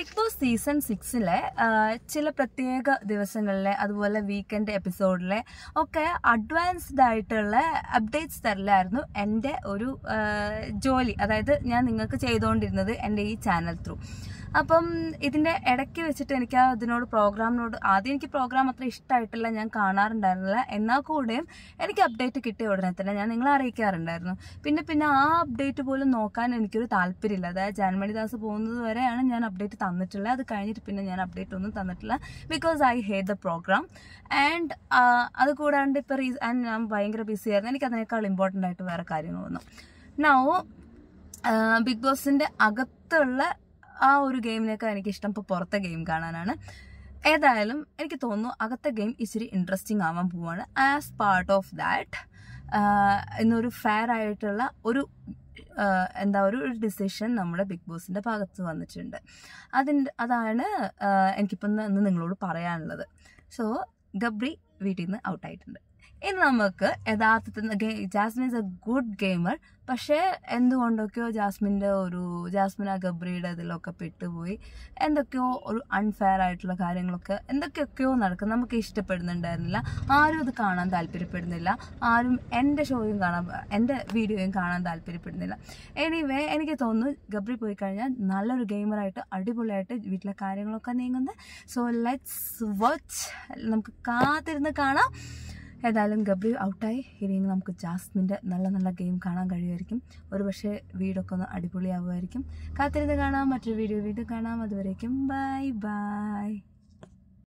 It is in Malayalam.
ബിഗ് ബോസ് സീസൺ സിക്സിലെ ചില പ്രത്യേക ദിവസങ്ങളിലെ അതുപോലെ വീക്കെൻഡ് എപ്പിസോഡിലെ ഒക്കെ അഡ്വാൻസ്ഡ് ആയിട്ടുള്ള അപ്ഡേറ്റ്സ് തരലായിരുന്നു എൻ്റെ ഒരു ആ, ജോലി അതായത് ഞാൻ നിങ്ങൾക്ക് ചെയ്തുകൊണ്ടിരുന്നത് എൻ്റെ ഈ ചാനൽ ത്രൂ അപ്പം ഇതിൻ്റെ ഇടയ്ക്ക് വെച്ചിട്ട് എനിക്ക് ആ ഇതിനോട് പ്രോഗ്രാമിനോട് ആദ്യം എനിക്ക് പ്രോഗ്രാം അത്ര ഇഷ്ടമായിട്ടില്ല ഞാൻ കാണാറുണ്ടായിരുന്നില്ല എന്നാൽ കൂടെയും എനിക്ക് അപ്ഡേറ്റ് കിട്ടിയ ഉടനെ തന്നെ ഞാൻ നിങ്ങളെ അറിയിക്കാറുണ്ടായിരുന്നു പിന്നെ പിന്നെ ആ അപ്ഡേറ്റ് പോലും നോക്കാൻ എനിക്കൊരു താല്പര്യമില്ല അതായത് ജാൻമണി ദാസ് പോകുന്നത് വരെയാണ് ഞാൻ അപ്ഡേറ്റ് തന്നിട്ടുള്ളത് അത് കഴിഞ്ഞിട്ട് പിന്നെ ഞാൻ അപ്ഡേറ്റ് ഒന്നും തന്നിട്ടില്ല because I hate the program and അത് കൂടാണ്ട് ഇപ്പോൾ റീ ആൻഡ് ഞാൻ ഭയങ്കര ബിസി ആയിരുന്നു എനിക്ക് അതിനേക്കാൾ ഇമ്പോർട്ടൻ്റ് ആയിട്ട് വേറെ കാര്യങ്ങൾ വന്നു നൗ ബിഗ് ബോസിൻ്റെ അകത്തുള്ള ആ ഒരു ഗെയിമിനേക്കാൾ എനിക്കിഷ്ടം ഇപ്പോൾ പുറത്തെ ഗെയിം കാണാനാണ് ഏതായാലും എനിക്ക് തോന്നുന്നു അകത്തെ ഗെയിം ഇച്ചിരി ഇൻട്രസ്റ്റിംഗ് ആവാൻ പോവാണ് ആസ് പാർട്ട് ഓഫ് ദാറ്റ് ഇന്നൊരു ഫെയർ ആയിട്ടുള്ള ഒരു ആഹ് എന്താ ഒരു ഡിസിഷൻ നമ്മുടെ ബിഗ് ബോസിന്റെ ഭാഗത്ത് വന്നിട്ടുണ്ട് അതിൻ്റെ അതാണ് ആഹ് എനിക്കിപ്പം ഇന്ന് ഇന്ന് നിങ്ങളോട് പറയാനുള്ളത് സോ ഗബ്രി വീട്ടിൽ നിന്ന് ഔട്ടായിട്ടുണ്ട് ഇനി നമുക്ക് യഥാർത്ഥത്തിൽ Jasmine is a good gamer പക്ഷേ എന്തുകൊണ്ടൊക്കെയോ ജാസ്മിൻ്റെ ഒരു ജാസ്മിൻ ആ ഗബ്രിയുടെ ഇതിലൊക്കെ പെട്ടുപോയി എന്തൊക്കെയോ ഒരു അൺഫെയർ ആയിട്ടുള്ള കാര്യങ്ങളൊക്കെ എന്തൊക്കെയൊക്കെയോ നടക്കും നമുക്ക് ഇഷ്ടപ്പെടുന്നുണ്ടായിരുന്നില്ല ആരും ഇത് കാണാൻ താല്പര്യപ്പെടുന്നില്ല ആരും എൻ്റെ ഷോയും കാണാൻ എൻ്റെ വീഡിയോയും കാണാൻ താല്പര്യപ്പെടുന്നില്ല എനിവേ എനിക്ക് തോന്നുന്നു ഗബ്രി പോയി കഴിഞ്ഞാൽ നല്ലൊരു ഗെയിമറായിട്ട് അടിപൊളിയായിട്ട് വീട്ടിലെ കാര്യങ്ങളൊക്കെ നീങ്ങുന്നത് സോ ലെറ്റ്സ് വാച്ച് നമുക്ക് കാത്തിരുന്ന് കാണാം ഏതായാലും ഗബ്രി ഔട്ടായി ഇനി നമുക്ക് ജാസ്മിൻ്റെ നല്ല നല്ല ഗെയിം കാണാൻ കഴിയുമായിരിക്കും ഒരു പക്ഷേ വീടൊക്കെ ഒന്ന് അടിപൊളിയാവുമായിരിക്കും കാത്തിരുന്ന് കാണാം മറ്റൊരു വീഡിയോ വീണ്ടും കാണാം അതുവരേക്കും ബൈ ബൈ